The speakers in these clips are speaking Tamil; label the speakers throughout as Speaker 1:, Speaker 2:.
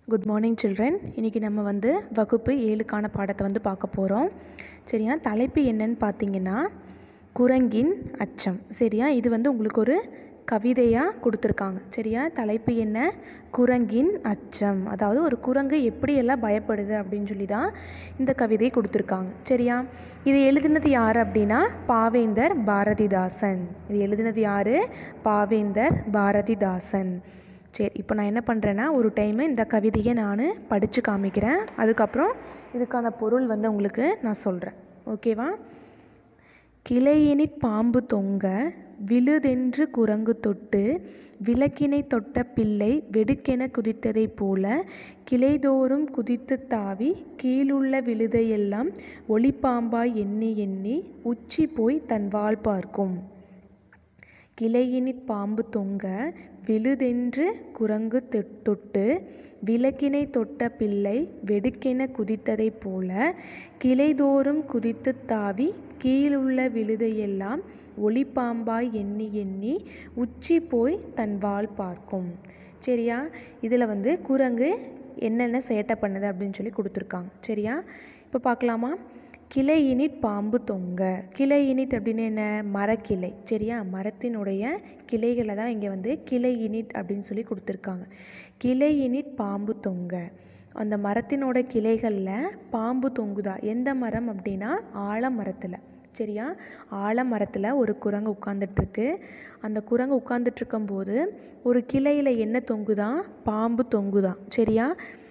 Speaker 1: குட் மார்னிங் சில்ட்ரன் இன்றைக்கி நம்ம வந்து வகுப்பு ஏழுக்கான பாடத்தை வந்து பார்க்க போகிறோம் சரியா தலைப்பு என்னன்னு பார்த்தீங்கன்னா குரங்கின் அச்சம் சரியா இது வந்து உங்களுக்கு ஒரு கவிதையாக கொடுத்துருக்காங்க சரியா தலைப்பு என்ன குரங்கின் அச்சம் அதாவது ஒரு குரங்கு எப்படியெல்லாம் பயப்படுது அப்படின்னு சொல்லி தான் இந்த கவிதையை கொடுத்துருக்காங்க சரியா இது எழுதினது யார் அப்படின்னா பாவேந்தர் பாரதிதாசன் இது எழுதினது யார் பாவேந்தர் பாரதிதாசன் சரி இப்போ நான் என்ன பண்ணுறேன்னா ஒரு டைமு இந்த கவிதையை நான் படித்து காமிக்கிறேன் அதுக்கப்புறம் இதுக்கான பொருள் வந்து உங்களுக்கு நான் சொல்கிறேன் ஓகேவா கிளையினிற் பாம்பு தொங்க விழுதென்று குரங்கு தொட்டு விளக்கினை தொட்ட பிள்ளை வெடுக்கென குதித்ததைப் போல கிளைதோறும் குதித்து தாவி கீழுள்ள விழுதையெல்லாம் ஒளிப்பாம்பாய் எண்ணி எண்ணி உச்சி போய் தன் வால் பார்க்கும் கிளையினிற் பாம்பு தொங்க விழுதென்று குரங்கு தொ- தொட்டு விளக்கினை தொட்ட பிள்ளை வெடுக்கென குதித்ததைப் போல கிளைதோறும் குதித்து தாவி கீழுள்ள விழுதையெல்லாம் ஒளிப்பாம்பாய் எண்ணி எண்ணி உச்சி போய் தன் வால் பார்க்கும் சரியா இதில் வந்து குரங்கு என்னென்ன சேட்டை பண்ணுது அப்படின்னு சொல்லி கொடுத்துருக்காங்க சரியா இப்போ பார்க்கலாமா கிளையினிட் பாம்பு தொங்க கிளையினிட் அப்படின்னு என்ன மரக்கிளை சரியா மரத்தினுடைய கிளைகளை தான் இங்கே வந்து கிளையினிட் அப்படின்னு சொல்லி கொடுத்துருக்காங்க கிளையினிட் பாம்பு தொங்க அந்த மரத்தினோட கிளைகளில் பாம்பு தொங்குதா எந்த மரம் அப்படின்னா ஆலமரத்தில் சரியா ஆலமரத்தில் ஒரு குரங்கு உட்காந்துட்ருக்கு அந்த குரங்கு உட்காந்துட்டு இருக்கும்போது ஒரு கிளையில் என்ன தொங்குதான் பாம்பு தொங்குதான் சரியா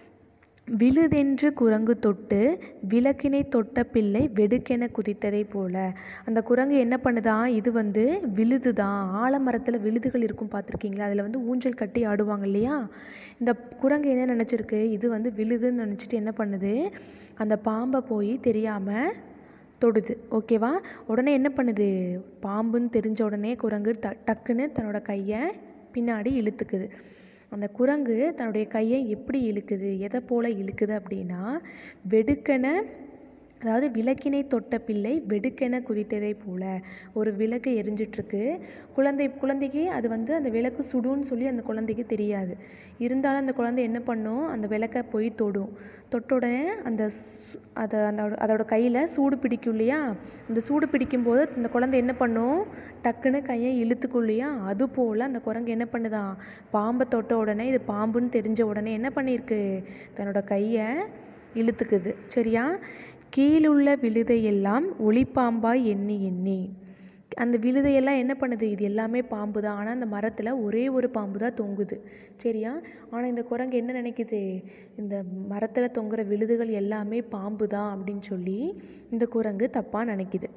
Speaker 1: விழுதென்று குரங்கு தொட்டு விளக்கினை தொட்ட பிள்ளை வெடுக்கென குதித்ததை போல அந்த குரங்கு என்ன பண்ணுதான் இது வந்து விழுதுதான் ஆலமரத்தில் விழுதுகள் இருக்கும் பார்த்துருக்கீங்களா அதில் வந்து ஊஞ்சல் கட்டி ஆடுவாங்க இல்லையா இந்த குரங்கு என்ன நினச்சிருக்கு இது வந்து விழுதுன்னு நினச்சிட்டு என்ன பண்ணுது அந்த பாம்பை போய் தெரியாமல் தொடுது ஓகேவா உடனே என்ன பண்ணுது பாம்புன்னு தெரிஞ்ச உடனே குரங்கு ட டக்குன்னு தன்னோட கையை பின்னாடி இழுத்துக்குது அந்த குரங்கு தன்னுடைய கையை எப்படி இழுக்குது எதை போல் இழுக்குது அப்படின்னா வெடுக்கன அதாவது விளக்கினை தொட்ட பிள்ளை வெடுக்கென குதித்ததை போல ஒரு விளக்கு எரிஞ்சிட்ருக்கு குழந்தை குழந்தைக்கு அது வந்து அந்த விளக்கு சுடுன்னு சொல்லி அந்த குழந்தைக்கு தெரியாது இருந்தாலும் அந்த குழந்தை என்ன பண்ணும் அந்த விளக்கை போய் தொடும் தொட்ட உடனே அந்த சு- அதை அந்த அதோட கையில் சூடு பிடிக்கும் இல்லையா அந்த சூடு பிடிக்கும்போது அந்த குழந்தை என்ன பண்ணும் டக்குன்னு கையை இழுத்துக்கும் இல்லையா அது போல் அந்த குரங்கு என்ன பண்ணுதான் பாம்பை தொட்ட உடனே இது பாம்புன்னு தெரிஞ்ச உடனே என்ன பண்ணியிருக்கு தன்னோட கையை இழுத்துக்குது சரியா கீழுள்ள விழுதையெல்லாம் ஒளிப்பாம்பாய் எண்ணி எண்ணி அந்த விழுதையெல்லாம் என்ன பண்ணுது இது எல்லாமே பாம்பு தான் ஆனால் அந்த மரத்தில் ஒரே ஒரு பாம்பு தான் தொங்குது சரியா ஆனால் இந்த குரங்கு என்ன நினைக்குது இந்த மரத்தில் தொங்குற விழுதுகள் எல்லாமே பாம்பு தான் அப்படின்னு சொல்லி இந்த குரங்கு தப்பாக நினைக்குது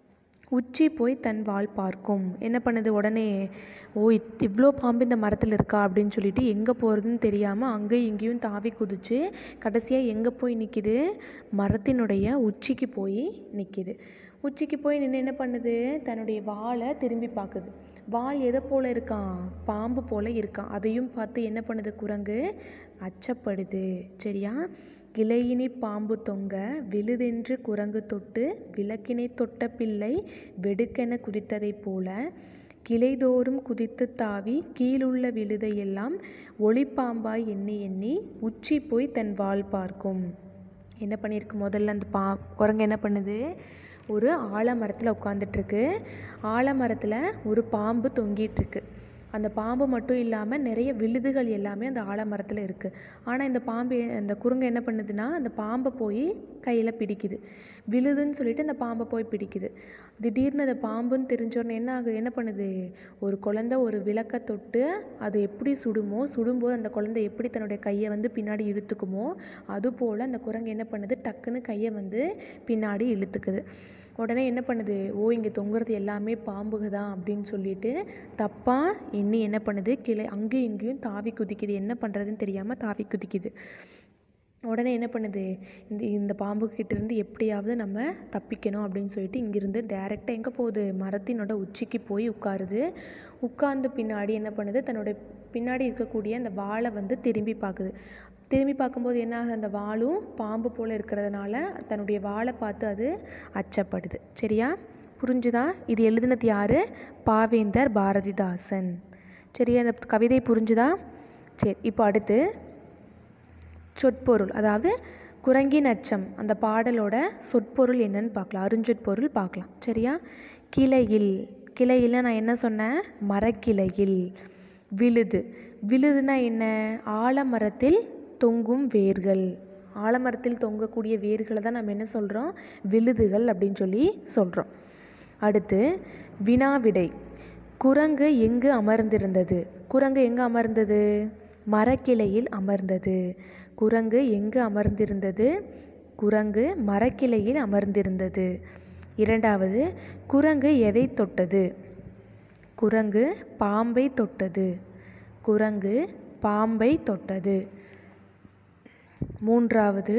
Speaker 1: உச்சி போய் தன் வால் பார்க்கும் என்ன பண்ணுது உடனே ஓ இத்- இவ்வளோ பாம்பு இந்த மரத்தில் இருக்கா அப்படின்னு சொல்லிட்டு எங்கே போகிறதுன்னு தெரியாமல் அங்கேயும் இங்கேயும் தாவி குதிச்சு கடைசியாக எங்கே போய் நிற்கிது மரத்தினுடைய உச்சிக்கு போய் நிற்கிது உச்சிக்கு போய் நின்று என்ன பண்ணுது தன்னுடைய வாலை திரும்பி பார்க்குது வால் எதை போல் இருக்கான் பாம்பு போல் இருக்கான் அதையும் பார்த்து என்ன பண்ணுது குரங்கு அச்சப்படுது சரியா கிளையினி பாம்பு தொங்க விழுதென்று குரங்கு தொட்டு விளக்கினை தொட்ட பிள்ளை வெடுக்கென குதித்ததைப் போல கிளைதோறும் குதித்து தாவி கீழுள்ள விழுதையெல்லாம் ஒளிப்பாம்பாய் எண்ணி எண்ணி உச்சி போய் தன் வால் பார்க்கும் என்ன பண்ணியிருக்கு முதல்ல அந்த பா குரங்கு என்ன பண்ணுது ஒரு ஆலமரத்தில் உட்காந்துட்ருக்கு ஆலமரத்தில் ஒரு பாம்பு தொங்கிட்டுருக்கு அந்த பாம்பு மட்டும் இல்லாமல் நிறைய விழுதுகள் எல்லாமே அந்த ஆலமரத்தில் இருக்குது ஆனால் இந்த பாம்பு அந்த குரங்கு என்ன பண்ணுதுன்னா அந்த பாம்பை போய் கையில் பிடிக்குது விழுதுன்னு சொல்லிட்டு அந்த பாம்பை போய் பிடிக்குது திடீர்னு அந்த பாம்புன்னு தெரிஞ்ச உடனே என்ன ஆகுது என்ன பண்ணுது ஒரு குழந்தை ஒரு விளக்கை தொட்டு அது எப்படி சுடுமோ சுடும்போது அந்த குழந்தை எப்படி தன்னுடைய கையை வந்து பின்னாடி இழுத்துக்குமோ அதுபோல் அந்த குரங்கு என்ன பண்ணுது டக்குன்னு கையை வந்து பின்னாடி இழுத்துக்குது உடனே என்ன பண்ணுது ஓ இங்கே தொங்குறது எல்லாமே பாம்புக தான் அப்படின்னு சொல்லிட்டு தப்பாக எண்ணி என்ன பண்ணுது கிளை அங்கேயும் இங்கேயும் தாவி குதிக்குது என்ன பண்ணுறதுன்னு தெரியாமல் தாவி குதிக்குது உடனே என்ன பண்ணுது இந்த இந்த பாம்பு கிட்ட இருந்து எப்படியாவது நம்ம தப்பிக்கணும் அப்படின்னு சொல்லிட்டு இங்கிருந்து டேரெக்டாக எங்கே போகுது மரத்தினோட உச்சிக்கு போய் உட்காருது உட்கார்ந்து பின்னாடி என்ன பண்ணுது தன்னோட பின்னாடி இருக்கக்கூடிய அந்த வாளை வந்து திரும்பி பார்க்குது திரும்பி பார்க்கும்போது என்ன ஆகுது அந்த வாளும் பாம்பு போல் இருக்கிறதுனால தன்னுடைய வாளை பார்த்து அது அச்சப்படுது சரியா புரிஞ்சுதா இது எழுதினது யார் பாவேந்தர் பாரதிதாசன் சரியா இந்த கவிதை புரிஞ்சுதா சரி இப்போ அடுத்து சொற்பொருள் அதாவது குரங்கின் அச்சம் அந்த பாடலோட சொற்பொருள் என்னன்னு பார்க்கலாம் அருஞ்சொற்பொருள் பார்க்கலாம் சரியா கிளையில் கிளையில் நான் என்ன சொன்னேன் மரக்கிளையில் விழுது விழுதுனா என்ன ஆலமரத்தில் தொங்கும் வேர்கள் ஆலமரத்தில் தொங்கக்கூடிய வேர்களை தான் நம்ம என்ன சொல்கிறோம் விழுதுகள் அப்படின்னு சொல்லி சொல்கிறோம் அடுத்து வினாவிடை குரங்கு எங்கு அமர்ந்திருந்தது குரங்கு எங்கு அமர்ந்தது மரக்கிளையில் அமர்ந்தது குரங்கு எங்கு அமர்ந்திருந்தது குரங்கு மரக்கிளையில் அமர்ந்திருந்தது இரண்டாவது குரங்கு எதை தொட்டது குரங்கு பாம்பை தொட்டது குரங்கு பாம்பை தொட்டது மூன்றாவது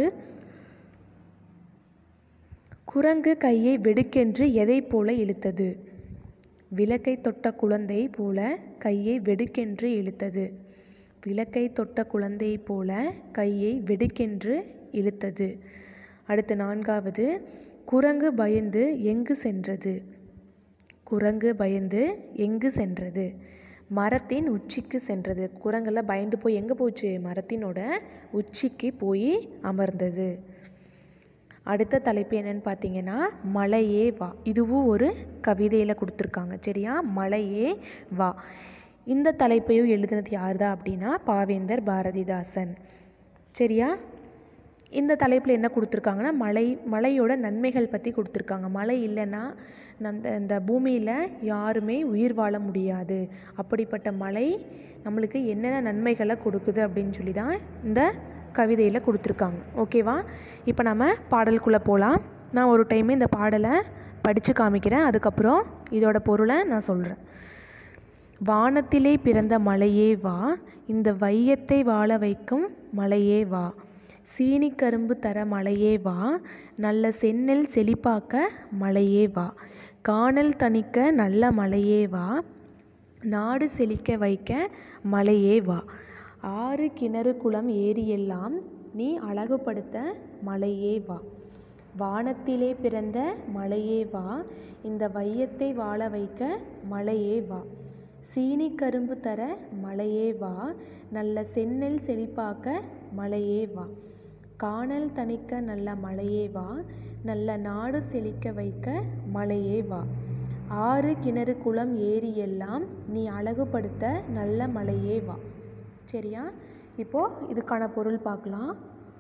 Speaker 1: குரங்கு கையை வெடுக்கென்று எதை போல இழுத்தது விளக்கை தொட்ட குழந்தை போல கையை வெடுக்கென்று இழுத்தது விளக்கை தொட்ட குழந்தை போல கையை வெடுக்கென்று இழுத்தது அடுத்து நான்காவது குரங்கு பயந்து எங்கு சென்றது குரங்கு பயந்து எங்கு சென்றது மரத்தின் உச்சிக்கு சென்றது குரங்கெல்லாம் பயந்து போய் எங்கே போச்சு மரத்தினோட உச்சிக்கு போய் அமர்ந்தது அடுத்த தலைப்பு என்னன்னு பார்த்தீங்கன்னா மலையே வா இதுவும் ஒரு கவிதையில் கொடுத்துருக்காங்க சரியா மலையே வா இந்த தலைப்பையும் எழுதினது யார் தான் அப்படின்னா பாவேந்தர் பாரதிதாசன் சரியா இந்த தலைப்பில் என்ன கொடுத்துருக்காங்கன்னா மலை மலையோட நன்மைகள் பற்றி கொடுத்துருக்காங்க மழை இல்லைன்னா நம் இந்த பூமியில் யாருமே உயிர் வாழ முடியாது அப்படிப்பட்ட மலை நம்மளுக்கு என்னென்ன நன்மைகளை கொடுக்குது அப்படின்னு சொல்லி தான் இந்த கவிதையில் கொடுத்துருக்காங்க ஓகேவா இப்போ நம்ம பாடலுக்குள்ளே போகலாம் நான் ஒரு டைம் இந்த பாடலை படித்து காமிக்கிறேன் அதுக்கப்புறம் இதோட பொருளை நான் சொல்கிறேன் வானத்திலே பிறந்த மலையே வா இந்த வையத்தை வாழ வைக்கும் மலையே வா சீனி கரும்பு தர மலையே வா நல்ல செந்நெல் செழிப்பாக்க மலையே வா காணல் தணிக்க நல்ல மலையே வா நாடு செழிக்க வைக்க மலையே வா ஆறு கிணறு குளம் ஏரியெல்லாம் நீ அழகுபடுத்த மலையே வா வானத்திலே பிறந்த மலையே வா இந்த வையத்தை வாழ வைக்க மலையே வா சீனி கரும்பு தர மலையே வா நல்ல செந்நெல் செழிப்பாக்க மலையே வா காணல் தணிக்க நல்ல மலையே வா நல்ல நாடு செழிக்க வைக்க மலையே வா ஆறு கிணறு குளம் ஏரி எல்லாம் நீ அழகுபடுத்த நல்ல மலையே வா சரியா இப்போது இதுக்கான பொருள் பார்க்கலாம்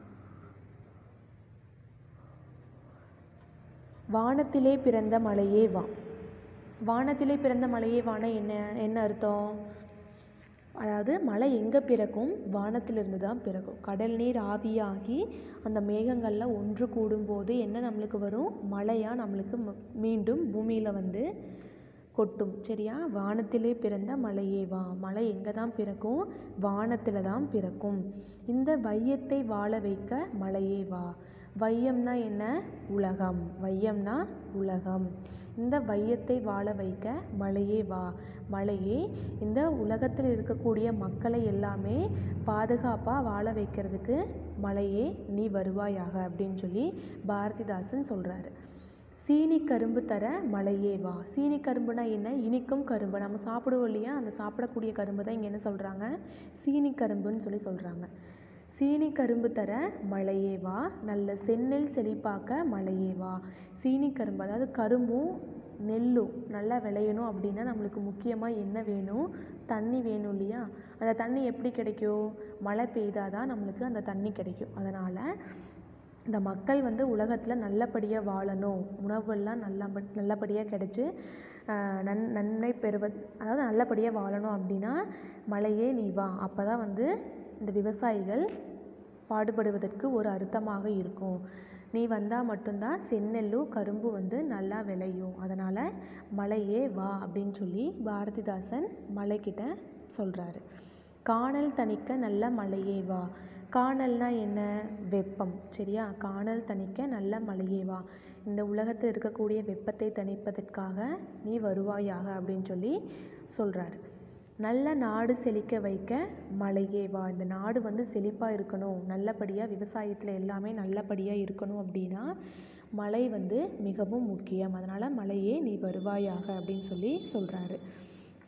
Speaker 1: வானத்திலே பிறந்த மலையே வா வானத்திலே பிறந்த மலையே வான என்ன என்ன அர்த்தம் அதாவது மழை எங்கே பிறக்கும் வானத்திலிருந்து தான் பிறக்கும் கடல் நீர் ஆவியாகி அந்த மேகங்களில் ஒன்று கூடும்போது என்ன நம்மளுக்கு வரும் மழையாக நம்மளுக்கு ம- மீண்டும் பூமியில் வந்து கொட்டும் சரியா வானத்திலே பிறந்த மலையே வா மழை எங்கே தான் பிறக்கும் வானத்தில் தான் பிறக்கும் இந்த வையத்தை வாழ வைக்க மலையே வா வையம்னா என்ன உலகம் வையம்னா உலகம் இந்த வையத்தை வாழ வைக்க மலையே வா மலையே இந்த உலகத்தில் இருக்கக்கூடிய மக்களை எல்லாமே பாதுகாப்பாக வாழ வைக்கிறதுக்கு மலையே நீ வருவாயாக அப்படின்னு சொல்லி பாரதிதாசன் சொல்கிறாரு சீனி கரும்பு தர மலையே வா சீனி கரும்புனா என்ன இனிக்கும் கரும்பு நம்ம சாப்பிடுவோம் இல்லையா அந்த சாப்பிடக்கூடிய கரும்பு தான் இங்கே என்ன சொல்கிறாங்க சீனி கரும்புன்னு சொல்லி சொல்கிறாங்க சீனி கரும்பு தர மலையே வா நல்ல செந்நெல் செழிப்பாக்க மலையே வா சீனி கரும்பு அதாவது கரும்பும் நெல்லும் நல்லா விளையணும் அப்படின்னா நம்மளுக்கு முக்கியமாக என்ன வேணும் தண்ணி வேணும் இல்லையா அந்த தண்ணி எப்படி கிடைக்கும் மழை பெய்தாதான் நம்மளுக்கு அந்த தண்ணி கிடைக்கும் அதனால் இந்த மக்கள் வந்து உலகத்தில் நல்லபடியாக வாழணும் உணவெல்லாம் நல்ல நல்லபடியாக கிடச்சி நன் நன்மை பெறுவது அதாவது நல்லபடியாக வாழணும் அப்படின்னா மழையே நீ வா அப்போ தான் வந்து இந்த விவசாயிகள் பாடுபடுவதற்கு ஒரு அர்த்தமாக இருக்கும் நீ வந்தால் மட்டும்தான் செந்நெல்லும் கரும்பு வந்து நல்லா விளையும் அதனால் மலையே வா அப்படின்னு சொல்லி பாரதிதாசன் மலைக்கிட்ட சொல்கிறாரு காணல் தணிக்க நல்ல மலையே வா காணல்னா என்ன வெப்பம் சரியா காணல் தணிக்க நல்ல மலையே வா இந்த உலகத்தில் இருக்கக்கூடிய வெப்பத்தை தணிப்பதற்காக நீ வருவாயாக அப்படின்னு சொல்லி சொல்கிறாரு நல்ல நாடு செழிக்க வைக்க மலையே வா இந்த நாடு வந்து செழிப்பாக இருக்கணும் நல்லபடியாக விவசாயத்தில் எல்லாமே நல்லபடியாக இருக்கணும் அப்படின்னா மழை வந்து மிகவும் முக்கியம் அதனால் மலையே நீ வருவாயாக அப்படின்னு சொல்லி சொல்கிறாரு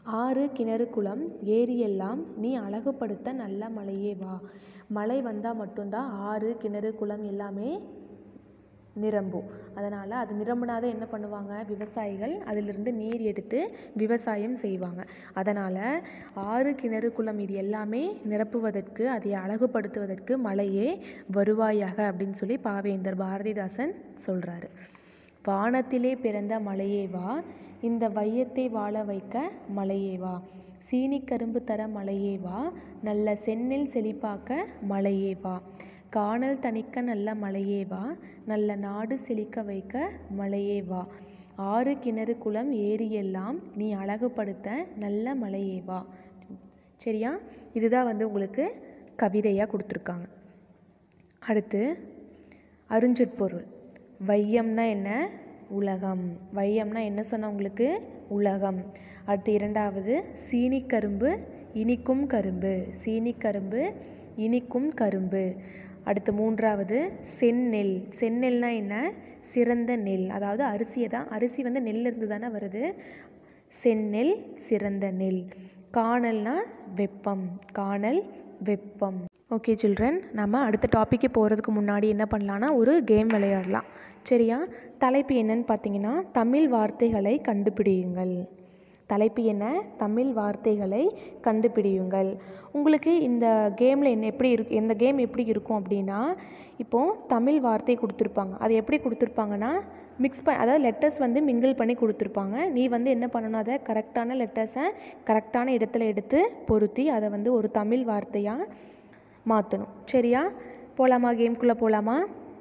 Speaker 1: ஆறு கிணறு குளம் ஏரி எல்லாம் நீ அழகுபடுத்த நல்ல மழையே வா மழை வந்தால் மட்டும்தான் ஆறு கிணறு குளம் எல்லாமே நிரம்பும் அதனால் அது நிரம்பினாத என்ன பண்ணுவாங்க விவசாயிகள் அதிலிருந்து நீர் எடுத்து விவசாயம் செய்வாங்க அதனால் ஆறு கிணறு குளம் இது எல்லாமே நிரப்புவதற்கு அதை அழகுபடுத்துவதற்கு மழையே வருவாயாக அப்படின்னு சொல்லி பாவேந்தர் பாரதிதாசன் சொல்கிறாரு வானத்திலே பிறந்த மலையே வா இந்த வையத்தை வாழ வைக்க மலையே வா சீனி கரும்பு தர மலையே வா நல்ல செந்நெல் செழிப்பாக்க மலையே வா காணல் தணிக்க நல்ல மலையே வா நல்ல நாடு செழிக்க வைக்க மலையே வா ஆறு கிணறு குளம் ஏரி எல்லாம் நீ அழகுபடுத்த நல்ல மலையே வா சரியா இதுதான் வந்து உங்களுக்கு கவிதையாக கொடுத்துருக்காங்க அடுத்து அருஞ்சொற்பொருள் வையம்னா என்ன உலகம் வையம்னா என்ன சொன்ன உங்களுக்கு உலகம் அடுத்து இரண்டாவது சீனிக்கரும்பு இனிக்கும் கரும்பு சீனிக்கரும்பு இனிக்கும் கரும்பு அடுத்து மூன்றாவது செந்நெல் செந்நெல்னா என்ன சிறந்த நெல் அதாவது அரிசியை தான் அரிசி வந்து நெல்லிருந்து தானே வருது செந்நெல் சிறந்த நெல் காணல்னா வெப்பம் காணல் வெப்பம் ஓகே சில்ட்ரன் நம்ம அடுத்த டாப்பிக்கு போகிறதுக்கு முன்னாடி என்ன பண்ணலான்னா ஒரு கேம் விளையாடலாம் சரியா தலைப்பு என்னன்னு பார்த்தீங்கன்னா தமிழ் வார்த்தைகளை கண்டுபிடியுங்கள் தலைப்பு என்ன தமிழ் வார்த்தைகளை கண்டுபிடியுங்கள் உங்களுக்கு இந்த கேமில் என்ன எப்படி இருக்கு இந்த கேம் எப்படி இருக்கும் அப்படின்னா இப்போது தமிழ் வார்த்தை கொடுத்துருப்பாங்க அது எப்படி கொடுத்துருப்பாங்கன்னா மிக்ஸ் ப அதாவது லெட்டர்ஸ் வந்து மிங்கிள் பண்ணி கொடுத்துருப்பாங்க நீ வந்து என்ன பண்ணணும் அதை கரெக்டான லெட்டர்ஸை கரெக்டான இடத்துல எடுத்து பொருத்தி அதை வந்து ஒரு தமிழ் வார்த்தையாக மாற்றணும் சரியா போகலாமா கேம்குள்ளே போகலாமா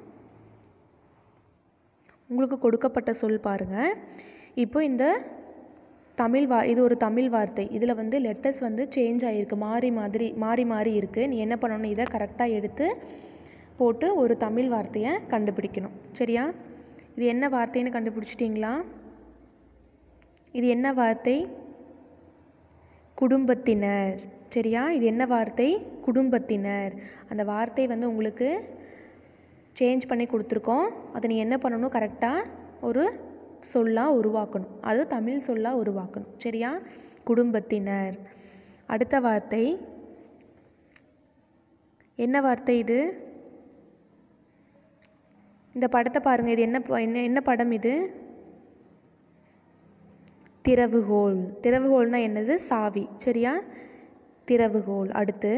Speaker 1: உங்களுக்கு கொடுக்கப்பட்ட சொல் பாருங்கள் இப்போ இந்த தமிழ் வா இது ஒரு தமிழ் வார்த்தை இதில் வந்து லெட்டர்ஸ் வந்து சேஞ்ச் ஆகிருக்கு மாறி மாதிரி மாறி மாறி இருக்குது நீ என்ன பண்ணணும் இதை கரெக்டாக எடுத்து போட்டு ஒரு தமிழ் வார்த்தையை கண்டுபிடிக்கணும் சரியா இது என்ன வார்த்தைன்னு கண்டுபிடிச்சிட்டிங்களா இது என்ன வார்த்தை குடும்பத்தினர் சரியா இது என்ன வார்த்தை குடும்பத்தினர் அந்த வார்த்தை வந்து உங்களுக்கு சேஞ்ச் பண்ணி கொடுத்துருக்கோம் அதை நீ என்ன பண்ணணும் கரெக்டாக ஒரு சொல்லாக உருவாக்கணும் அது தமிழ் சொல்லாக உருவாக்கணும் சரியா குடும்பத்தினர் அடுத்த வார்த்தை என்ன வார்த்தை இது இந்த படத்தை பாருங்கள் இது என்ன ப- என்ன என்ன படம் இது திறவுகோல் திறவுகோல்னா என்னது சாவி சரியா திறவுகோல் அடுத்து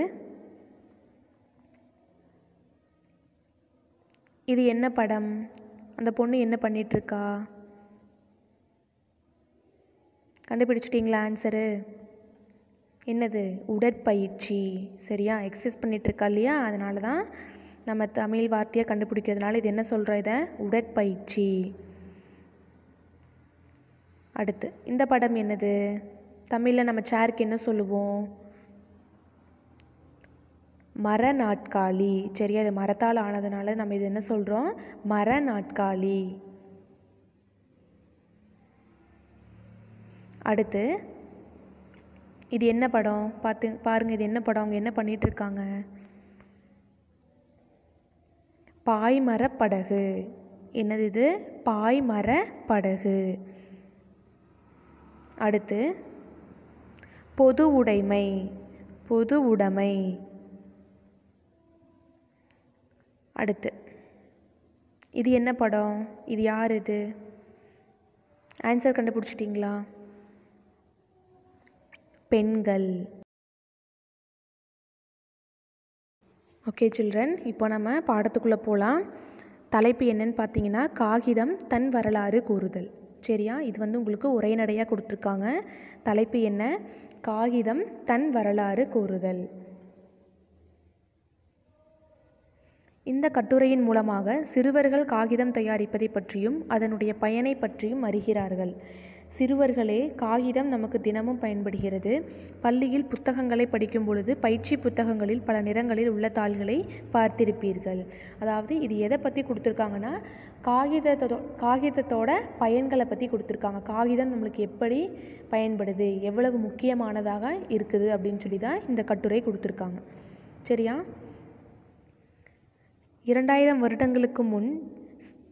Speaker 1: இது என்ன படம் அந்த பொண்ணு என்ன பண்ணிட்டு இருக்கா கண்டுபிடிச்சிட்டிங்களா ஆன்சரு என்னது உடற்பயிற்சி சரியா எக்ஸசைஸ் பண்ணிட்டு இருக்கா இல்லையா அதனால தான் நம்ம தமிழ் வார்த்தையை கண்டுபிடிக்கிறதுனால இது என்ன சொல்கிறோம் இதை உடற்பயிற்சி அடுத்து இந்த படம் என்னது தமிழில் நம்ம சேருக்கு என்ன சொல்லுவோம் மர நாட்காலி சரியா இது மரத்தால் ஆனதுனால நம்ம இது என்ன சொல்கிறோம் மர நாட்காலி அடுத்து இது என்ன படம் பார்த்து பாருங்க இது என்ன படம் அவங்க என்ன பண்ணிட்டு இருக்காங்க பாய்மர படகு என்னது இது பாய்மர படகு அடுத்து பொது உடைமை பொது உடைமை அடுத்து இது என்ன படம் இது யார் இது ஆன்சர் கண்டுபிடிச்சிட்டிங்களா பெண்கள் ஓகே சில்ட்ரன் இப்போ நம்ம பாடத்துக்குள்ளே போகலாம் தலைப்பு என்னன்னு பார்த்தீங்கன்னா காகிதம் தன் வரலாறு கூறுதல் சரியா இது வந்து உங்களுக்கு உரைநடையாக கொடுத்துருக்காங்க தலைப்பு என்ன காகிதம் தன் வரலாறு கூறுதல் இந்த கட்டுரையின் மூலமாக சிறுவர்கள் காகிதம் தயாரிப்பதை பற்றியும் அதனுடைய பயனை பற்றியும் அறிகிறார்கள் சிறுவர்களே காகிதம் நமக்கு தினமும் பயன்படுகிறது பள்ளியில் புத்தகங்களை படிக்கும் பொழுது பயிற்சி புத்தகங்களில் பல நிறங்களில் உள்ள தாள்களை பார்த்திருப்பீர்கள் அதாவது இது எதை பற்றி கொடுத்துருக்காங்கன்னா காகிதத்தோ காகிதத்தோட பயன்களை பற்றி கொடுத்துருக்காங்க காகிதம் நம்மளுக்கு எப்படி பயன்படுது எவ்வளவு முக்கியமானதாக இருக்குது அப்படின்னு சொல்லி தான் இந்த கட்டுரை கொடுத்துருக்காங்க சரியா இரண்டாயிரம் வருடங்களுக்கு முன்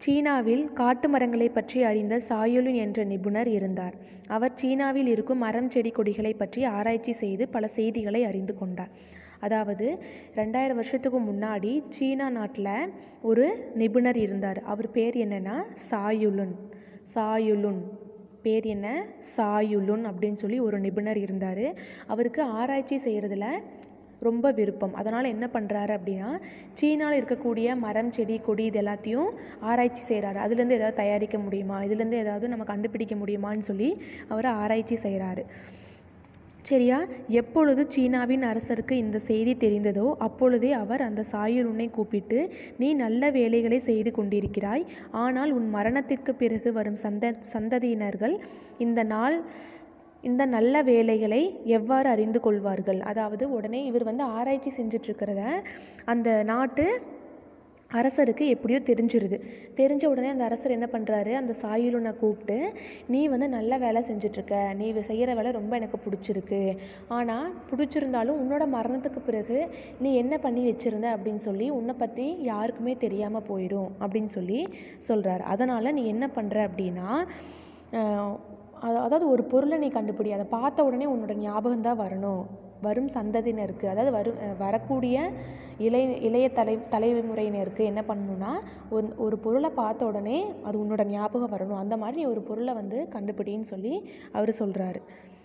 Speaker 1: சீனாவில் காட்டு மரங்களை பற்றி அறிந்த சாயுலின் என்ற நிபுணர் இருந்தார் அவர் சீனாவில் இருக்கும் மரம் செடி கொடிகளை பற்றி ஆராய்ச்சி செய்து பல செய்திகளை அறிந்து கொண்டார் அதாவது ரெண்டாயிரம் வருஷத்துக்கு முன்னாடி சீனா நாட்டில் ஒரு நிபுணர் இருந்தார் அவர் பேர் என்னன்னா சாயுலுன் சாயுலுன் பேர் என்ன சாயுலுன் அப்படின்னு சொல்லி ஒரு நிபுணர் இருந்தார் அவருக்கு ஆராய்ச்சி செய்கிறதுல ரொம்ப விருப்பம் அதனால் என்ன பண்ணுறாரு அப்படின்னா சீனாவில் இருக்கக்கூடிய மரம் செடி கொடி இது எல்லாத்தையும் ஆராய்ச்சி செய்கிறாரு அதுலேருந்து ஏதாவது தயாரிக்க முடியுமா இதுலேருந்து ஏதாவது நம்ம கண்டுபிடிக்க முடியுமான்னு சொல்லி அவர் ஆராய்ச்சி செய்கிறாரு சரியா எப்பொழுது சீனாவின் அரசருக்கு இந்த செய்தி தெரிந்ததோ அப்பொழுதே அவர் அந்த சாயுலுனை கூப்பிட்டு நீ நல்ல வேலைகளை செய்து கொண்டிருக்கிறாய் ஆனால் உன் மரணத்திற்கு பிறகு வரும் சந்த சந்ததியினர்கள் இந்த நாள் இந்த நல்ல வேலைகளை எவ்வாறு அறிந்து கொள்வார்கள் அதாவது உடனே இவர் வந்து ஆராய்ச்சி செஞ்சிட்ருக்கிறத அந்த நாட்டு அரசருக்கு எப்படியோ தெரிஞ்சிருது தெரிஞ்ச உடனே அந்த அரசர் என்ன பண்ணுறாரு அந்த சாயுலுனை கூப்பிட்டு நீ வந்து நல்ல வேலை செஞ்சிட்ருக்க நீ செய்கிற வேலை ரொம்ப எனக்கு பிடிச்சிருக்கு ஆனால் பிடிச்சிருந்தாலும் உன்னோட மரணத்துக்கு பிறகு நீ என்ன பண்ணி வச்சுருந்த அப்படின்னு சொல்லி உன்னை பற்றி யாருக்குமே தெரியாமல் போயிடும் அப்படின்னு சொல்லி சொல்கிறாரு அதனால் நீ என்ன பண்ணுற அப்படின்னா அஹ், அத- அதாவது ஒரு பொருளை நீ கண்டுபிடி அதை பார்த்த உடனே உன்னோட ஞாபகம் தான் வரணும் வரும் சந்ததியினருக்கு அதாவது வரும் அஹ் வரக்கூடிய இளைய இளைய தலை தலைமுறையினருக்கு என்ன பண்ணணும்னா ஒரு ஒரு பொருளை பார்த்த உடனே அது உன்னோட ஞாபகம் வரணும் அந்த மாதிரி நீ ஒரு பொருளை வந்து கண்டுபிடின்னு சொல்லி அவர் சொல்கிறாரு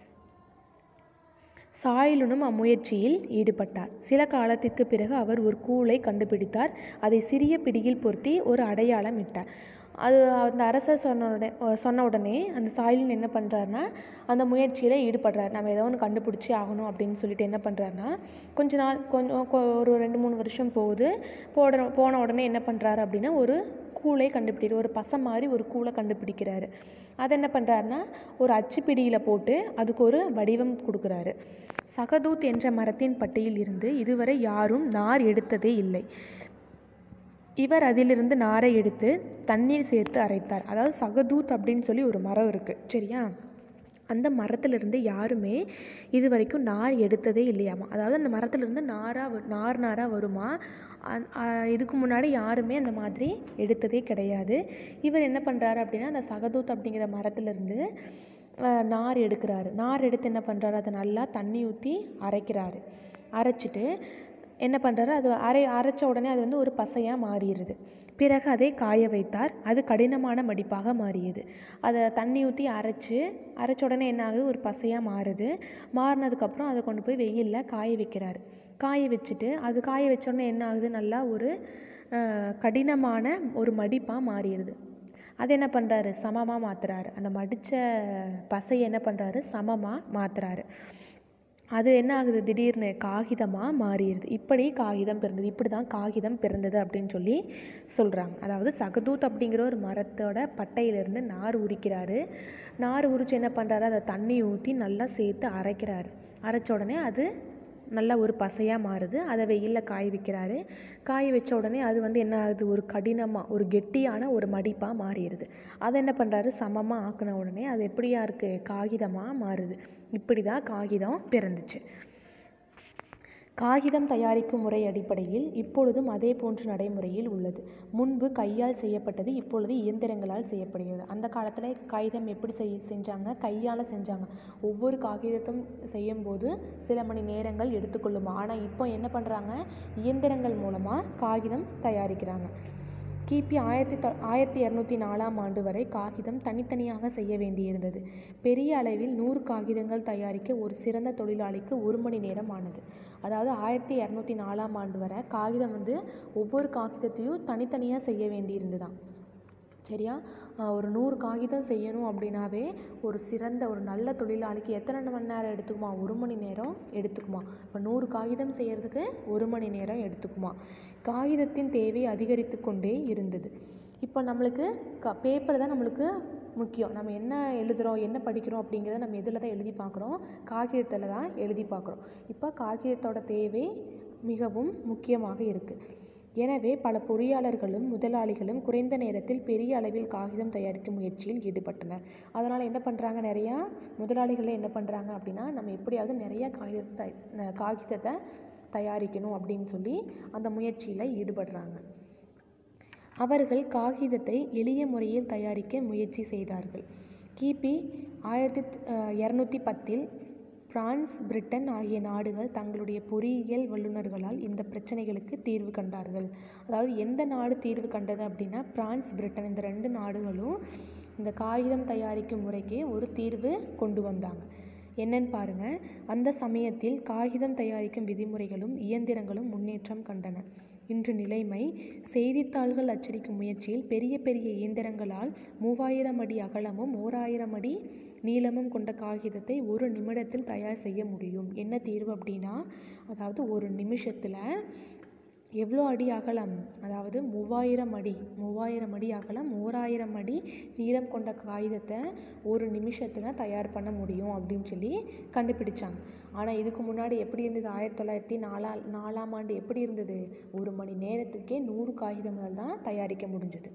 Speaker 1: சாயலுனும் அம்முயற்சியில் ஈடுபட்டார் சில காலத்திற்கு பிறகு அவர் ஒரு கூளை கண்டுபிடித்தார் அதை சிறிய பிடியில் பொருத்தி ஒரு அடையாளம் இட்டார் அது அந்த அரசர் சொன்ன உடனே சொன்ன உடனே அந்த சாயலன் என்ன பண்ணுறாருனா அந்த முயற்சியில் ஈடுபடுறார் நம்ம ஏதோ ஒன்று கண்டுபிடிச்சி ஆகணும் அப்படின்னு சொல்லிட்டு என்ன பண்ணுறாருனா கொஞ்ச நாள் கொஞ்சம் கொ- ஒரு ரெண்டு மூணு வருஷம் போகுது போட போன உடனே என்ன பண்ணுறாரு அப்படின்னா ஒரு கூளை கண்டுபிடிக்கிறார் ஒரு பசை மாதிரி ஒரு கூளை கண்டுபிடிக்கிறாரு அதை என்ன பண்ணுறாருனா ஒரு அச்சுப்பிடியில் போட்டு அதுக்கு ஒரு வடிவம் கொடுக்குறாரு சகதூத் என்ற மரத்தின் பட்டையில் இருந்து இதுவரை யாரும் நார் எடுத்ததே இல்லை இவர் அதிலிருந்து நாரை எடுத்து தண்ணீர் சேர்த்து அரைத்தார் அதாவது சகதூத் அப்படின்னு சொல்லி ஒரு மரம் இருக்குது சரியா அந்த மரத்திலிருந்து யாருமே இது வரைக்கும் நார் எடுத்ததே இல்லையாமா அதாவது அந்த மரத்திலிருந்து நாராக நார் நாராக வருமா அந்- ஆ, இதுக்கு முன்னாடி யாருமே அந்த மாதிரி எடுத்ததே கிடையாது இவர் என்ன பண்ணுறாரு அப்படின்னா அந்த சகதூத் அப்படிங்கிற மரத்திலிருந்து ஆ, நார் எடுக்கிறாரு நார் எடுத்து என்ன பண்ணுறாரு அதை நல்லா தண்ணி ஊற்றி அரைக்கிறாரு அரைச்சிட்டு என்ன பண்ணுறாரு அது அரை அரைச்ச உடனே அது வந்து ஒரு பசையாக மாறிடுது பிறகு அதை காய வைத்தார் அது கடினமான மடிப்பாக மாறியது அதை தண்ணி ஊற்றி அரைச்சு அரைச்ச உடனே என்ன ஆகுது ஒரு பசையாக மாறுது மாறினதுக்கப்புறம் அதை கொண்டு போய் வெயிலில் காய வைக்கிறாரு காய வச்சுட்டு அது காய வச்ச உடனே என்ன ஆகுது நல்லா ஒரு அஹ், கடினமான ஒரு மடிப்பாக மாறிடுது அது என்ன பண்ணுறாரு சமமாக மாற்றுறாரு அந்த மடித்த பசையை என்ன பண்ணுறாரு சமமாக மாற்றுறாரு அது என்ன ஆகுது திடீர்னு காகிதமாக மாறிடுது இப்படி காகிதம் பிறந்தது இப்படி தான் காகிதம் பிறந்தது அப்படின்னு சொல்லி சொல்கிறாங்க அதாவது சகதூத் அப்படிங்கிற ஒரு மரத்தோட பட்டையிலேருந்து நார் உரிக்கிறாரு நார் உரிச்சு என்ன பண்ணுறாரு அதை தண்ணி ஊற்றி நல்லா சேர்த்து அரைக்கிறாரு அரைச்ச உடனே அது நல்ல ஒரு பசையாக மாறுது அதை வெயிலில் காய வைக்கிறாரு காய வச்ச உடனே அது வந்து என்ன ஆகுது ஒரு கடினமாக ஒரு கெட்டியான ஒரு மடிப்பாக மாறிடுது அதை என்ன பண்ணுறாரு சமமாக ஆக்கின உடனே அது எப்படியா இருக்குது காகிதமாக மாறுது இப்படி தான் காகிதம் பிறந்துச்சு காகிதம் தயாரிக்கும் முறை அடிப்படையில் இப்பொழுதும் அதே போன்ற நடைமுறையில் உள்ளது முன்பு கையால் செய்யப்பட்டது இப்பொழுது இயந்திரங்களால் செய்யப்படுகிறது அந்த காலத்தில் காகிதம் எப்படி செய் செஞ்சாங்க கையால் செஞ்சாங்க ஒவ்வொரு காகிதத்தும் செய்யும்போது சில மணி நேரங்கள் எடுத்துக்கொள்ளுமா ஆனால் இப்போ என்ன பண்ணுறாங்க இயந்திரங்கள் மூலமாக காகிதம் தயாரிக்கிறாங்க கிபி ஆயிரத்தி தொ ஆயிரத்தி இரநூத்தி நாலாம் ஆண்டு வரை காகிதம் தனித்தனியாக செய்ய வேண்டியிருந்தது பெரிய அளவில் நூறு காகிதங்கள் தயாரிக்க ஒரு சிறந்த தொழிலாளிக்கு ஒரு மணி நேரம் ஆனது அதாவது ஆயிரத்தி இரநூத்தி நாலாம் ஆண்டு வரை காகிதம் வந்து ஒவ்வொரு காகிதத்தையும் தனித்தனியாக செய்ய வேண்டியிருந்துதான் சரியா ஆஹ் ஒரு நூறு காகிதம் செய்யணும் அப்படின்னாவே ஒரு சிறந்த ஒரு நல்ல தொழிலாளிக்கு எத்தனை மணி நேரம் எடுத்துக்குமா ஒரு மணி நேரம் எடுத்துக்குமா இப்போ நூறு காகிதம் செய்யறதுக்கு ஒரு மணி நேரம் எடுத்துக்குமா காகிதத்தின் தேவை அதிகரித்து கொண்டே இருந்தது இப்போ நம்மளுக்கு க பேப்பர் தான் நம்மளுக்கு முக்கியம் நம்ம என்ன எழுதுகிறோம் என்ன படிக்கிறோம் அப்படிங்கிறத நம்ம எதில் தான் எழுதி பார்க்குறோம் காகிதத்தில் தான் எழுதி பார்க்குறோம் இப்போ காகிதத்தோட தேவை மிகவும் முக்கியமாக இருக்குது எனவே பல பொறியாளர்களும் முதலாளிகளும் குறைந்த நேரத்தில் பெரிய அளவில் காகிதம் தயாரிக்கும் முயற்சியில் ஈடுபட்டனர் அதனால் என்ன பண்ணுறாங்க நிறையா முதலாளிகளே என்ன பண்ணுறாங்க அப்படின்னா நம்ம எப்படியாவது நிறையா காகிதத்தை த- காகிதத்தை தயாரிக்கணும் அப்படின்னு சொல்லி அந்த முயற்சியில் ஈடுபடுறாங்க அவர்கள் காகிதத்தை எளிய முறையில் தயாரிக்க முயற்சி செய்தார்கள் கிபி ஆயிரத்தி இரநூத்தி பத்தில் பிரான்ஸ் பிரிட்டன் ஆகிய நாடுகள் தங்களுடைய பொறியியல் வல்லுநர்களால் இந்த பிரச்சனைகளுக்கு தீர்வு கண்டார்கள் அதாவது எந்த நாடு தீர்வு கண்டது அப்படின்னா பிரான்ஸ் பிரிட்டன் இந்த ரெண்டு நாடுகளும் இந்த காகிதம் தயாரிக்கும் முறைக்கு ஒரு தீர்வு கொண்டு வந்தாங்க என்னன்னு பாருங்கள் அந்த சமயத்தில் காகிதம் தயாரிக்கும் விதிமுறைகளும் இயந்திரங்களும் முன்னேற்றம் கண்டன இன்று நிலைமை செய்தித்தாள்கள் அச்சடிக்கும் முயற்சியில் பெரிய பெரிய இயந்திரங்களால் மூவாயிரம் அடி அகலமும் ஓராயிரம் அடி நீளமும் கொண்ட காகிதத்தை ஒரு நிமிடத்தில் தயார் செய்ய முடியும் என்ன தீர்வு அப்படின்னா அதாவது ஒரு நிமிஷத்தில் எவ்வளோ அடி அகலம் அதாவது மூவாயிரம் அடி மூவாயிரம் அடி அகலம் ஓராயிரம் அடி நீளம் கொண்ட காகிதத்தை ஒரு நிமிஷத்தில் தயார் பண்ண முடியும் அப்படின்னு சொல்லி கண்டுபிடிச்சாங்க ஆனால் இதுக்கு முன்னாடி எப்படி இருந்தது ஆயிரத்தி தொள்ளாயிரத்தி நாலா நாலாம் ஆண்டு எப்படி இருந்தது ஒரு மணி நேரத்துக்கே நூறு காகிதங்கள் தான் தயாரிக்க முடிஞ்சது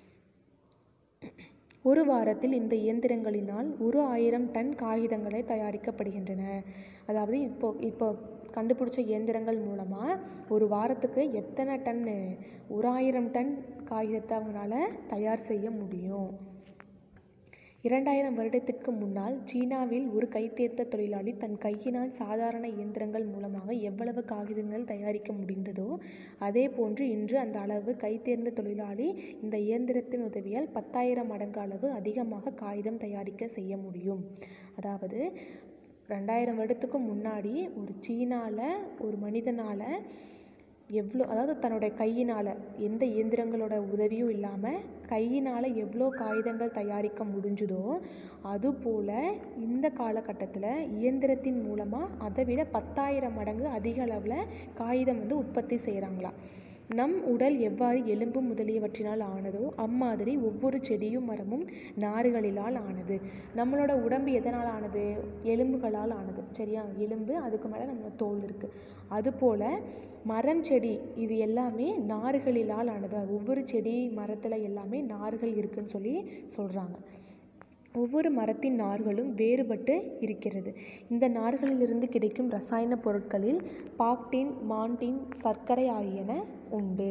Speaker 1: ஒரு வாரத்தில் இந்த இயந்திரங்களினால் ஒரு ஆயிரம் டன் காகிதங்களை தயாரிக்கப்படுகின்றன அதாவது இப்போ இப்போ கண்டுபிடிச்ச இயந்திரங்கள் மூலமாக ஒரு வாரத்துக்கு எத்தனை டன்னு ஒரு ஆயிரம் டன் காகிதத்தை அவங்களால தயார் செய்ய முடியும் இரண்டாயிரம் வருடத்திற்கு முன்னால் சீனாவில் ஒரு கைத்தேர்ந்த தொழிலாளி தன் கையினால் சாதாரண இயந்திரங்கள் மூலமாக எவ்வளவு காகிதங்கள் தயாரிக்க முடிந்ததோ அதே போன்று இன்று அந்த அளவு கைத்தேர்ந்த தொழிலாளி இந்த இயந்திரத்தின் உதவியால் பத்தாயிரம் மடங்கு அளவு அதிகமாக காகிதம் தயாரிக்க செய்ய முடியும் அதாவது ரெண்டாயிரம் வருடத்துக்கு முன்னாடி ஒரு சீனாவில் ஒரு மனிதனால் எவ்வளோ அதாவது தன்னுடைய கையினால் எந்த இயந்திரங்களோட உதவியும் இல்லாமல் கையினால் எவ்வளோ காகிதங்கள் தயாரிக்க முடிஞ்சுதோ அதுபோல் இந்த காலகட்டத்தில் இயந்திரத்தின் மூலமாக அதை விட பத்தாயிரம் மடங்கு அதிக அளவில் காகிதம் வந்து உற்பத்தி செய்கிறாங்களாம் நம் உடல் எவ்வாறு எலும்பு முதலியவற்றினால் ஆனதோ அம்மாதிரி ஒவ்வொரு செடியும் மரமும் நாறுகளிலால் ஆனது நம்மளோட உடம்பு எதனால் ஆனது எலும்புகளால் ஆனது சரியா எலும்பு அதுக்கு மேலே நம்ம தோல் இருக்குது அதுபோல் மரம் செடி இது எல்லாமே நாறுகளிலால் ஆனது ஒவ்வொரு செடி மரத்தில் எல்லாமே நார்கள் இருக்குன்னு சொல்லி சொல்கிறாங்க ஒவ்வொரு மரத்தின் நார்களும் வேறுபட்டு இருக்கிறது இந்த நார்களிலிருந்து கிடைக்கும் ரசாயன பொருட்களில் பாக்டின் மான்டின் சர்க்கரை ஆகியன உண்டு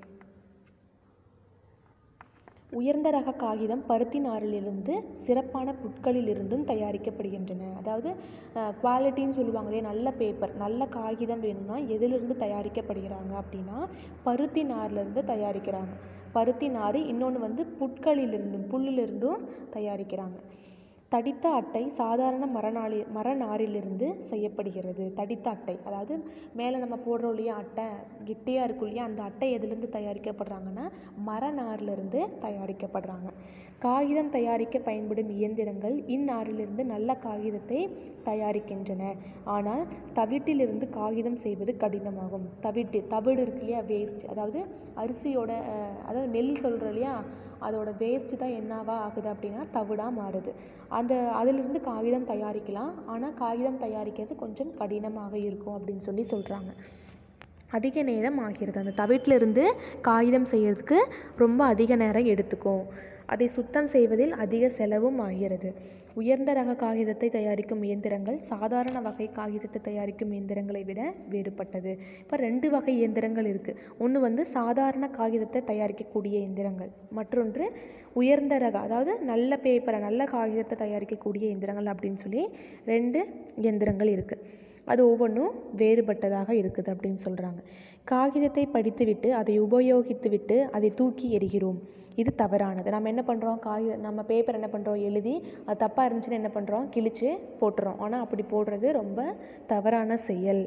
Speaker 1: உயர்ந்த ரக காகிதம் பருத்தி நாரிலிருந்து சிறப்பான புட்களிலிருந்தும் தயாரிக்கப்படுகின்றன அதாவது குவாலிட்டின்னு சொல்லுவாங்க இல்லையா நல்ல பேப்பர் நல்ல காகிதம் வேணும்னா எதிலிருந்து தயாரிக்கப்படுகிறாங்க அப்படின்னா பருத்தி நார்லேருந்து தயாரிக்கிறாங்க பருத்தி நார் இன்னொன்று வந்து புட்களிலிருந்தும் புல்லிலிருந்தும் தயாரிக்கிறாங்க தடித்த அட்டை சாதாரண மரநாளி மரநாரிலிருந்து செய்யப்படுகிறது தடித்த அட்டை அதாவது மேலே நம்ம போடுறோம் இல்லையா அட்டை கெட்டியாக இருக்கும் இல்லையா அந்த அட்டை எதுலேருந்து தயாரிக்கப்படுறாங்கன்னா மரநார்லேருந்து தயாரிக்கப்படுறாங்க காகிதம் தயாரிக்க பயன்படும் இயந்திரங்கள் இந்நாரிலிருந்து நல்ல காகிதத்தை தயாரிக்கின்றன ஆனால் தவிட்டிலிருந்து காகிதம் செய்வது கடினமாகும் தவிட்டு தவிடு இருக்கு இல்லையா வேஸ்ட் அதாவது அரிசியோட அஹ், அதாவது நெல் சொல்கிறோம் இல்லையா அதோட வேஸ்ட்டு தான் என்னவா ஆகுது அப்படின்னா தவிடாக மாறுது அந்த அதிலிருந்து காகிதம் தயாரிக்கலாம் ஆனால் காகிதம் தயாரிக்கிறது கொஞ்சம் கடினமாக இருக்கும் அப்படின்னு சொல்லி சொல்கிறாங்க அதிக நேரம் ஆகிறது அந்த தவிட்டிலிருந்து காகிதம் செய்யறதுக்கு ரொம்ப அதிக நேரம் எடுத்துக்கும் அதை சுத்தம் செய்வதில் அதிக செலவும் ஆகிறது உயர்ந்த ரக காகிதத்தை தயாரிக்கும் இயந்திரங்கள் சாதாரண வகை காகிதத்தை தயாரிக்கும் இயந்திரங்களை விட வேறுபட்டது இப்போ ரெண்டு வகை இயந்திரங்கள் இருக்குது ஒன்று வந்து சாதாரண காகிதத்தை தயாரிக்கக்கூடிய இயந்திரங்கள் மற்றொன்று உயர்ந்த ரக அதாவது நல்ல பேப்பரை நல்ல காகிதத்தை தயாரிக்கக்கூடிய இயந்திரங்கள் அப்படின்னு சொல்லி ரெண்டு இயந்திரங்கள் இருக்குது அது ஒவ்வொன்றும் வேறுபட்டதாக இருக்குது அப்படின்னு சொல்கிறாங்க காகிதத்தை படித்துவிட்டு அதை உபயோகித்துவிட்டு அதை தூக்கி எறிகிறோம் இது தவறானது நம்ம என்ன பண்ணுறோம் காகித நம்ம பேப்பர் என்ன பண்ணுறோம் எழுதி அது தப்பாக இருந்துச்சுன்னா என்ன பண்ணுறோம் கிழிச்சு போட்டுறோம் ஆனால் அப்படி போடுறது ரொம்ப தவறான செயல்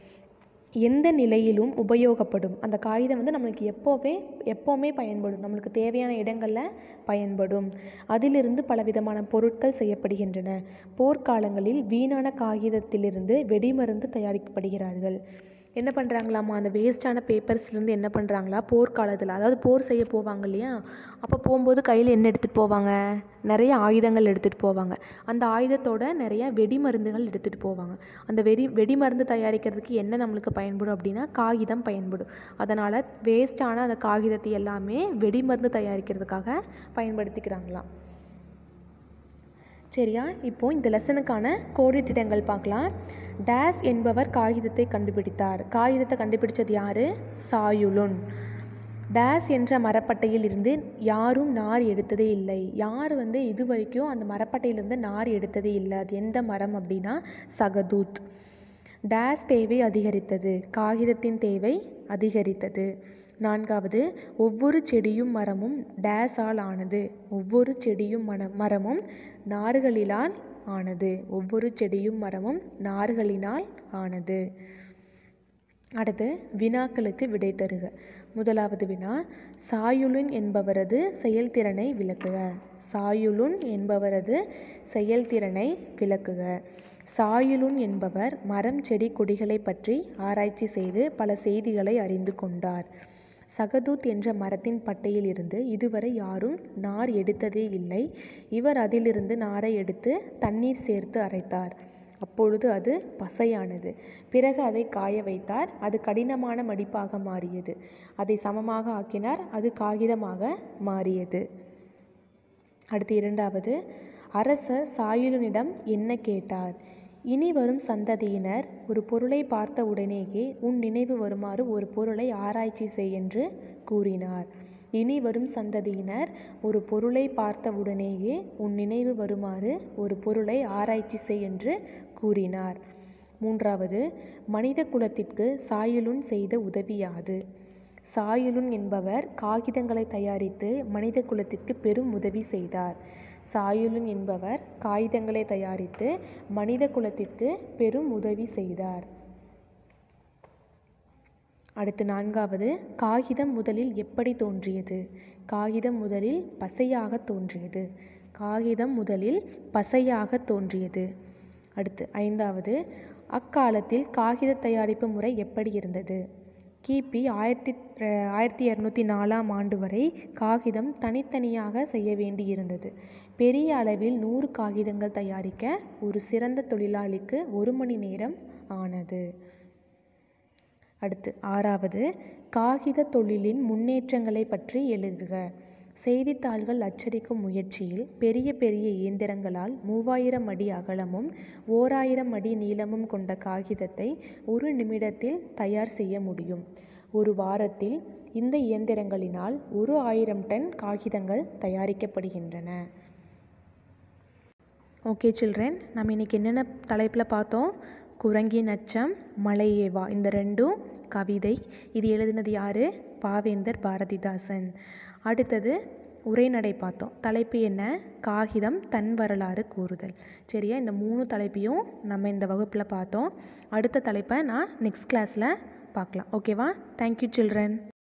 Speaker 1: எந்த நிலையிலும் உபயோகப்படும் அந்த காகிதம் வந்து நம்மளுக்கு எப்போவே எப்போவுமே பயன்படும் நம்மளுக்கு தேவையான இடங்களில் பயன்படும் அதிலிருந்து பலவிதமான பொருட்கள் செய்யப்படுகின்றன போர்க்காலங்களில் வீணான காகிதத்திலிருந்து வெடிமருந்து தயாரிக்கப்படுகிறார்கள் என்ன பண்ணுறாங்களாமா அந்த வேஸ்ட்டான பேப்பர்ஸ்லேருந்து என்ன பண்ணுறாங்களா போர்க்காலத்தில் அதாவது போர் செய்ய போவாங்க இல்லையா அப்போ போகும்போது கையில் என்ன எடுத்துகிட்டு போவாங்க நிறைய ஆயுதங்கள் எடுத்துகிட்டு போவாங்க அந்த ஆயுதத்தோட நிறைய வெடிமருந்துகள் எடுத்துகிட்டு போவாங்க அந்த வெடி வெடிமருந்து தயாரிக்கிறதுக்கு என்ன நம்மளுக்கு பயன்படும் அப்படின்னா காகிதம் பயன்படும் அதனால் வேஸ்ட்டான அந்த காகிதத்தை எல்லாமே வெடிமருந்து தயாரிக்கிறதுக்காக பயன்படுத்திக்கிறாங்களாம் சரியா இப்போ இந்த லெசனுக்கான கோடிட்டிடங்கள் பார்க்கலாம் டேஸ் என்பவர் காகிதத்தை கண்டுபிடித்தார் காகிதத்தை கண்டுபிடிச்சது யாரு சாயுலுன் டேஸ் என்ற மரப்பட்டையில் இருந்து யாரும் நார் எடுத்ததே இல்லை யார் வந்து இது வரைக்கும் அந்த மரப்பட்டையிலிருந்து நார் எடுத்ததே இல்லை அது எந்த மரம் அப்படின்னா சகதூத் டேஸ் தேவை அதிகரித்தது காகிதத்தின் தேவை அதிகரித்தது நான்காவது ஒவ்வொரு செடியும் மரமும் டேஸால் ஆனது ஒவ்வொரு செடியும் மன மரமும் நார்களிலால் ஆனது ஒவ்வொரு செடியும் மரமும் நார்களினால் ஆனது அடுத்து வினாக்களுக்கு விடை தருக முதலாவது வினா சாயுலுன் என்பவரது செயல்திறனை விளக்குக சாயுலுன் என்பவரது செயல்திறனை விளக்குக சாயுலுன் என்பவர் மரம் செடி கொடிகளை பற்றி ஆராய்ச்சி செய்து பல செய்திகளை அறிந்து கொண்டார் சகதூத் என்ற மரத்தின் பட்டையில் இருந்து இதுவரை யாரும் நார் எடுத்ததே இல்லை இவர் அதிலிருந்து நாரை எடுத்து தண்ணீர் சேர்த்து அரைத்தார் அப்பொழுது அது பசையானது பிறகு அதை காய வைத்தார் அது கடினமான மடிப்பாக மாறியது அதை சமமாக ஆக்கினார் அது காகிதமாக மாறியது அடுத்து இரண்டாவது அரசர் சாயுலனிடம் என்ன கேட்டார் இனி வரும் சந்ததியினர் ஒரு பொருளை பார்த்த உடனேயே உன் நினைவு வருமாறு ஒரு பொருளை ஆராய்ச்சி செய் என்று கூறினார் இனி வரும் சந்ததியினர் ஒரு பொருளை பார்த்த உடனேயே உன் நினைவு வருமாறு ஒரு பொருளை ஆராய்ச்சி செய் என்று கூறினார் மூன்றாவது மனித குலத்திற்கு சாயுலுன் செய்த உதவி யாது சாயுலுன் என்பவர் காகிதங்களை தயாரித்து மனித குலத்திற்கு பெரும் உதவி செய்தார் சாயுலுன் என்பவர் காகிதங்களை தயாரித்து மனித குலத்திற்கு பெரும் உதவி செய்தார் அடுத்து நான்காவது காகிதம் முதலில் எப்படி தோன்றியது காகிதம் முதலில் பசையாக தோன்றியது காகிதம் முதலில் பசையாக தோன்றியது அடுத்து ஐந்தாவது அக்காலத்தில் காகித தயாரிப்பு முறை எப்படி இருந்தது கிபி ஆயிரத்தி ஆயிரத்தி இரநூத்தி நாலாம் ஆண்டு வரை காகிதம் தனித்தனியாக செய்ய வேண்டியிருந்தது பெரிய அளவில் நூறு காகிதங்கள் தயாரிக்க ஒரு சிறந்த தொழிலாளிக்கு ஒரு மணி நேரம் ஆனது அடுத்து ஆறாவது காகித தொழிலின் முன்னேற்றங்களை பற்றி எழுதுக செய்தித்தாள்கள் அச்சடிக்கும் முயற்சியில் பெரிய பெரிய இயந்திரங்களால் மூவாயிரம் அடி அகலமும் ஓராயிரம் அடி நீளமும் கொண்ட காகிதத்தை ஒரு நிமிடத்தில் தயார் செய்ய முடியும் ஒரு வாரத்தில் இந்த இயந்திரங்களினால் ஒரு ஆயிரம் டன் காகிதங்கள் தயாரிக்கப்படுகின்றன ஓகே சில்ட்ரன் நம்ம இன்றைக்கி என்னென்ன தலைப்பில் பார்த்தோம் குரங்கின் அச்சம் மலையேவா இந்த ரெண்டும் கவிதை இது எழுதினது யார் பாவேந்தர் பாரதிதாசன் அடுத்தது உரைநடை பார்த்தோம் தலைப்பு என்ன காகிதம் தன் வரலாறு கூறுதல் சரியா இந்த மூணு தலைப்பையும் நம்ம இந்த வகுப்பில் பார்த்தோம் அடுத்த தலைப்பை நான் நெக்ஸ்ட் கிளாஸில் பார்க்கலாம் ஓகேவா தேங்க்யூ சில்ட்ரன்